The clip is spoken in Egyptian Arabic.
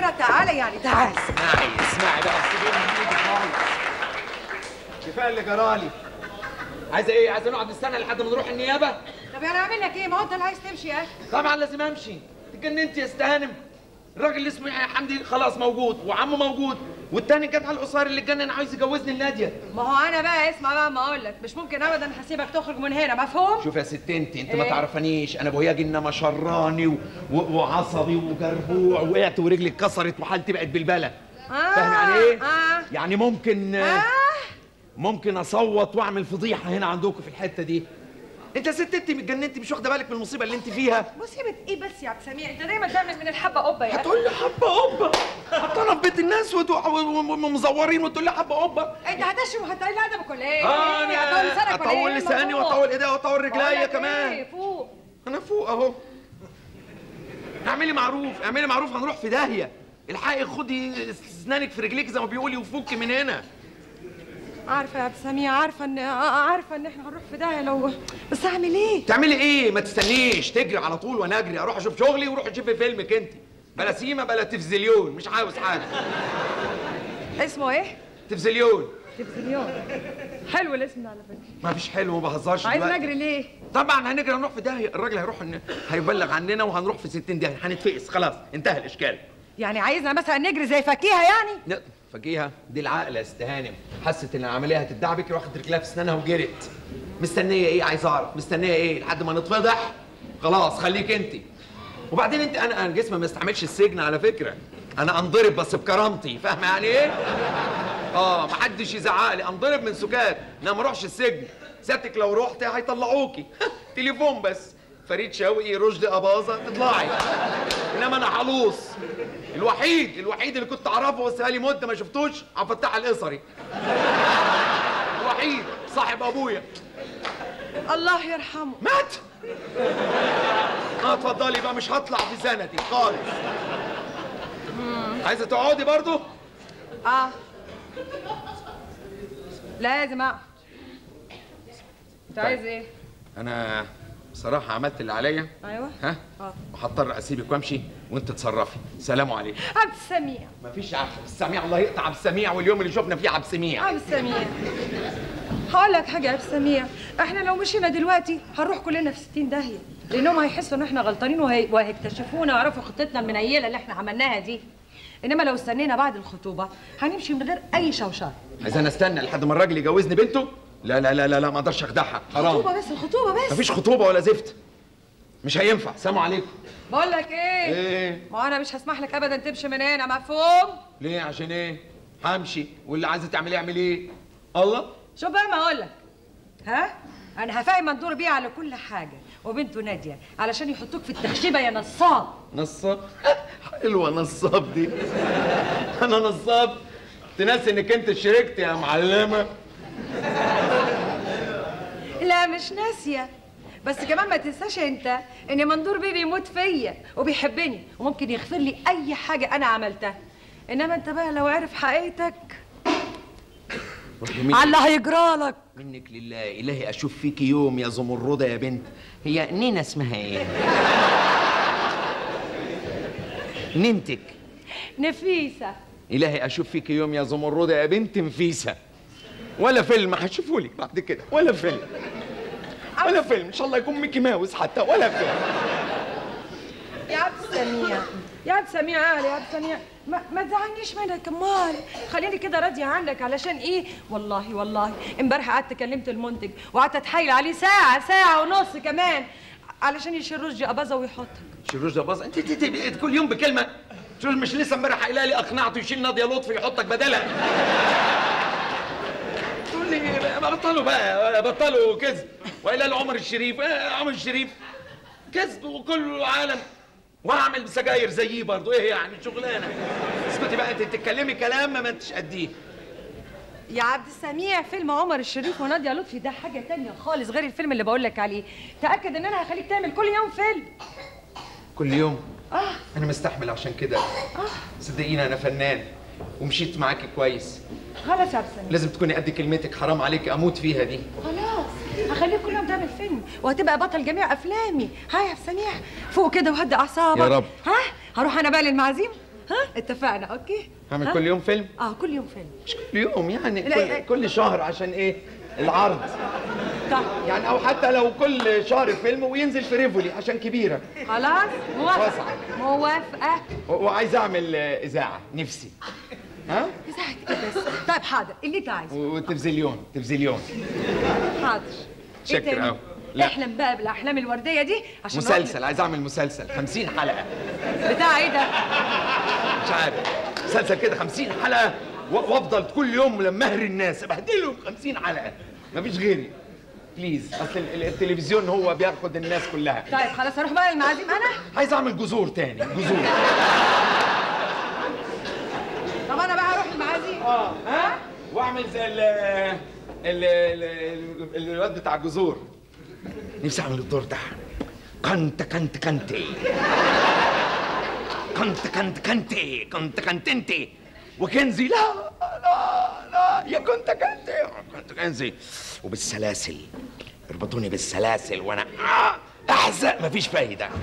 كده تعالى يعني تعالى اسمعي اسمعي بقى سيبيني من ايدك خالص كفايه اللي جرالي عايزه ايه عايزه نقعد نستنى لحد ما نروح النيابه طب يعني اعمل لك ايه ما هو انت اللي عايز تمشي يا اخي طبعا لازم امشي اتجننت يا استهانم الراجل اللي اسمه يحيى حمدي خلاص موجود وعمه موجود والتاني جدع القصير اللي اتجنن عايز يجوزني لناديه ما هو انا بقى اسمع بقى ما اقول لك مش ممكن ابدا هسيبك تخرج من هنا مفهوم شوف يا ست انت انت ما إيه؟ تعرفنيش انا بوياجي انما شراني و... و... وعصبي وجربوع وقعت ورجلي اتكسرت وحالتي بقت بالبلة آه فاهم يعني ايه؟ آه. يعني ممكن آه. ممكن اصوت واعمل فضيحه هنا عندكم في الحته دي انت يا ست انت اتجننتي مش واخده بالك من المصيبه اللي انت فيها مصيبة ايه بس يا عبد السميع انت دايما تعمل من الحبة قبة يا اخي هتقول لي حبه قبه حطانا في بيت الناس وت- ومزورين وتقول لي حبه قبه انت هتشرب وهتقلي ادبك ولا ايه؟ اه إيه؟ هتقول لسانك ولا اطول إيه لساني الموضوع؟ واطول ايديا واطول رجليا بقولك كمان ايه فوق انا فوق اهو اعملي معروف اعملي معروف هنروح في داهيه الحقي خدي اسنانك في رجليك زي ما بيقولي وفكي من هنا عارفة يا عبد السميع عارفة ان آه، عارفة ان احنا هنروح في داهية لو بس اعمل ايه؟ تعملي ايه ما تستنيش تجري على طول وانا اجري اروح اشوف شغلي وروح اشوف فيلمك انت بلا سيما بلا تلفزيون مش عاوز حاجه اسمه ايه؟ تلفزيون تلفزيون حلو الاسم ده على فكرة ما فيش حلو ما بهزرش عايز دلوقتي. نجري ليه؟ طبعا هنجري هنروح في داهيه الراجل هيروح إن... هيبلغ عننا وهنروح في 60 داهيه هنتفقس خلاص انتهى الاشكال يعني عايزنا مثلا نجري زي فكيها يعني؟ لا فجيها دي العقل يا استهانم حست ان العمليه هتدعبك راحت رجلها في اسنانها وجرت مستنيه ايه عايز اعرف مستنيه ايه لحد ما نتفضح خلاص خليك انت وبعدين انت انا انا جسمي ما يستحملش السجن على فكره انا انضرب بس بكرامتي فاهمه يعني ايه اه ما حدش يزعق لي انضرب من سكات انا ما اروحش السجن سيادتك لو رحت هيطلعوكي تليفون بس فريد شوقي رشدي اباظه تطلعي انما انا حلوص الوحيد الوحيد اللي كنت اعرفه بس بقالي مده ما شفتوش عبد الفتاح القصري الوحيد صاحب ابويا الله يرحمه مات اه اتفضلي بقى مش هطلع في سنتي خالص عايزه تقعدي برضو اه لازم اقعد انت عايز ايه؟ انا بصراحه عملت اللي عليا ايوه ها اه وهضطر اسيبك وامشي وانت تتصرفي سلام عليكم عبد السميع مفيش عبد السميع الله يقطع عبد السميع واليوم اللي شفنا فيه عبد السميع عبد السميع هقول لك حاجه يا عبد السميع احنا لو مشينا دلوقتي هنروح كلنا في 60 داهيه لانهم هيحسوا ان احنا غلطانين وهي... وهيكتشفونا ويعرفوا خطتنا المنيله اللي احنا عملناها دي انما لو استنينا بعد الخطوبه هنمشي من غير اي شوشره عايز انا استنى لحد ما الراجل يجوزني بنته لا لا لا لا, لا ما اقدرش اخدعها حرام خطوبه بس الخطوبه بس مفيش خطوبه ولا زفت مش هينفع سلام عليكم بقول لك ايه ايه ما انا مش هسمح لك ابدا تمشي من هنا مفهوم ليه عشان ايه همشي واللي عايزه تعمليه اعمل ايه الله شوف بقى ما اقول لك ها انا هفهم مندور بيه على كل حاجه وبنته ناديه علشان يحطوك في التخشيبه يا نصاب نصاب حلوه نصاب دي انا نصاب تنسي انك انت شركت يا معلمه لا مش ناسيه بس كمان ما تنساش انت ان مندور بيه بيموت فيا وبيحبني وممكن يغفر لي اي حاجه انا عملتها انما انت بقى لو عرف حقيقتك على اللي هيجرالك منك لله الهي اشوف فيك يوم يا زمرده يا بنت هي نينا اسمها ايه ننتك نفيسه الهي اشوف فيك يوم يا زمرده يا بنت نفيسه ولا فيلم هشوفه لك بعد كده ولا فيلم ولا فيلم ان شاء الله يكون ميكي ماوس حتى ولا فيلم يا عبد السميع يا عبد السميع قال يا عبد السميع ما, ما تزعلنيش منك امال خليني كده راضيه عنك علشان ايه والله والله امبارح قعدت كلمت المنتج وقعدت اتحايل عليه ساعه ساعه ونص كمان علشان يشيل رشدي اباظه ويحطك شيروش ده باظ انت, انت, انت كل يوم بكلمه شو مش لسه امبارح قايله لي اقنعته يشيل ناديه لطفي يحطك بدلها تقول لي بطلوا بقى بطلوا كذب وقايله لي عمر الشريف آه، عمر الشريف كذب وكل عالم واعمل سجاير زيه برضه ايه يعني شغلانه اسكتي بقى انت تتكلمي كلام ما انتش قديه يا عبد السميع فيلم عمر الشريف وناديه لطفي ده حاجه تانية خالص غير الفيلم اللي بقول لك عليه تاكد ان انا هخليك تعمل كل يوم فيلم كل يوم اه انا مستحمل عشان كده صدقيني انا فنان ومشيت معاكي كويس خلاص يا عبد السميع لازم تكوني قد كلمتك حرام عليك اموت فيها دي خلاص هخليك كل يوم تعمل فيلم وهتبقى بطل جميع افلامي ها يا عبد السميع فوق كده وهدي اعصابك يا رب. ها هروح انا بقى للمعازيم ها اتفقنا اوكي هعمل ها؟ كل يوم فيلم اه كل يوم فيلم مش كل يوم يعني لا، كل, لا. كل شهر عشان ايه العرض طيب يعني او حتى لو كل شهر فيلم وينزل في ريفولي عشان كبيره خلاص موافقه واسعة. موافقه و- وعايز اعمل آه، اذاعه نفسي ها مساحة بس طيب حاضر اللي انت عايزه و- وتلفزيون تلفزيون حاضر شكر إيه تاني؟ أوي. لا. احلم بقى بالاحلام الورديه دي عشان مسلسل عايز اعمل مسلسل 50 حلقه نروح- بتاع ايه ده مش عارف مسلسل كده 50 حلقه و- وافضل كل يوم لمهر الناس ابهدلهم 50 حلقه مفيش غيري بليز اصل ال- التلفزيون هو بياخد الناس كلها طيب خلاص اروح بقى المعازيم انا عايز اعمل جذور تاني جذور طب انا بقى اروح المعازيم اه ها واعمل زي ال ال ال- ال- الواد بتاع الجذور نفسي اعمل الدور ده كنت كنت كنتي كنت كنت كنتي كنت كنت انتي وكنزي لا لا لا يا كنت كنتي كنت كنزي وبالسلاسل اربطوني بالسلاسل وانا آه، احزق مفيش فايده